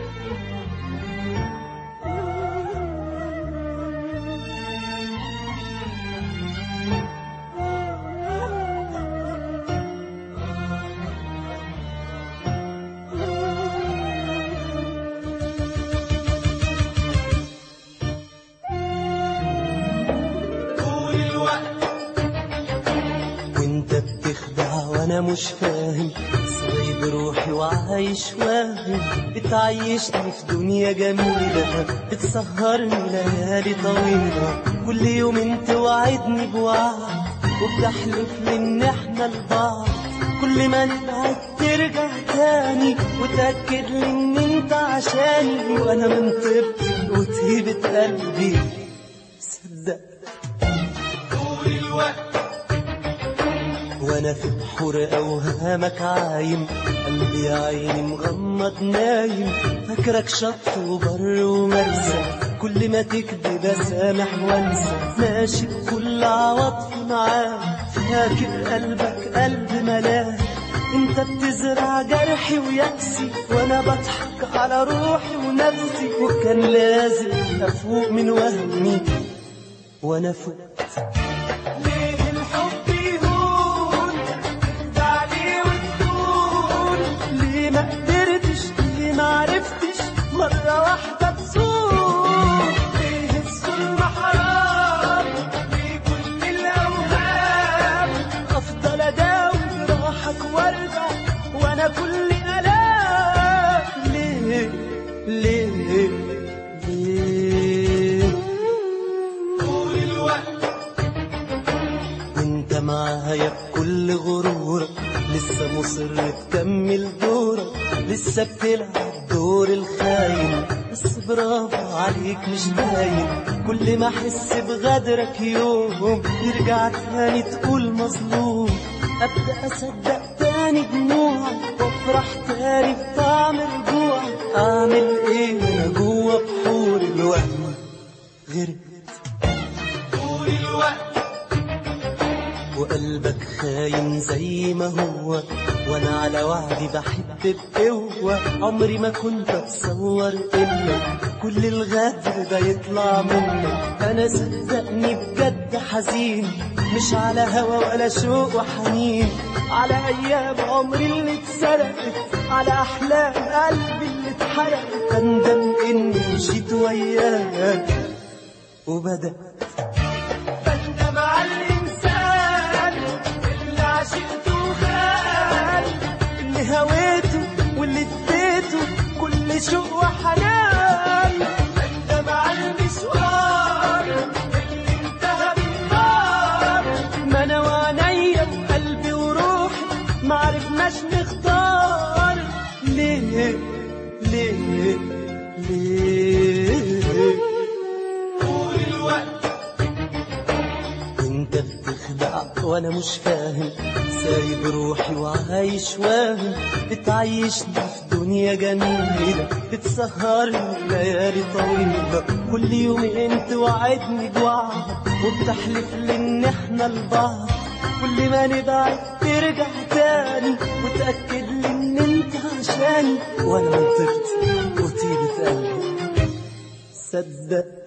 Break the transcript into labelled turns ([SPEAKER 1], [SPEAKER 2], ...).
[SPEAKER 1] طول الوقت
[SPEAKER 2] وانت بتخدع وانا مش فاهم سايب روحي وعايش واهم بتعيشني في دنيا جميلة بتسهرني ليالي طويلة كل يوم انت وعدني بوعد وبتحلف لي ان احنا لبعض كل ما نبعد ترجع تاني وتأكد لي ان انت عشاني وانا من طيبتي وطيبة قلبي صدق
[SPEAKER 1] طول الوقت
[SPEAKER 2] وانا في بحور اوهامك عايم قلبي يا عيني مغمض نايم فاكرك شط وبر ومرسى كل ما تكذب اسامح وانسى ماشي بكل عواطفي معاك فاكر قلبك قلب ملاك انت بتزرع جرحي ويأسي وانا بضحك على روحي ونفسي وكان لازم افوق من وهمي وانا فقت
[SPEAKER 1] ليه الحب يهون تعلي وتقول
[SPEAKER 2] ليه ما قدرتش ليه ما عرفتش مرة واحدة تسوق
[SPEAKER 1] ليه الظلم حرام ليه كل الأوهام
[SPEAKER 2] أفضل أداوي جراحك وارجع وأنا كل ألام ليه ليه ليه
[SPEAKER 1] طول الوقت
[SPEAKER 2] وانت معايا بكل غرورك لسه مصر تكمل دورك لسه بتلعب دور الخاين بس برافو عليك مش باين كل ما احس بغدرك يوم يرجع تاني تقول مظلوم ابدا اصدق تاني دموعك وافرح تاني بطعم رجوعك اعمل ايه انا جوه بحور الوهم غير
[SPEAKER 1] طول الوقت
[SPEAKER 2] وقلبك خاين زي ما هو وانا على وعدي بحب بقوة عمري ما كنت اتصور انك كل الغدر ده يطلع منك انا صدقني بجد حزين مش على هوى ولا شوق وحنين على ايام عمري اللي اتسرقت على احلام قلبي اللي اتحرقت اندم اني مشيت وياك وبدأت
[SPEAKER 1] بندم على الإنسان اللي عشقته وخان
[SPEAKER 2] اللي هويته واللي اديته كل شوق وحنان
[SPEAKER 1] بندم على المشوار اللي انتهى بالنار
[SPEAKER 2] ما انا وعينيا وقلبي وروحي ما عرفناش نختار ليه ليه ليه
[SPEAKER 1] طول الوقت
[SPEAKER 2] انت بتخدع وانا مش فاهم سايب روحي وعايش واهم بتعيشني في دنيا جميلة بتسهرني ليالي طويلة كل يومين توعدني بوعد وبتحلف لي ان احنا لبعض كل ما نبعد ترجع تاني وتأكد لي ان انت عشاني وانا منطقتي وطيبة قلبي صدق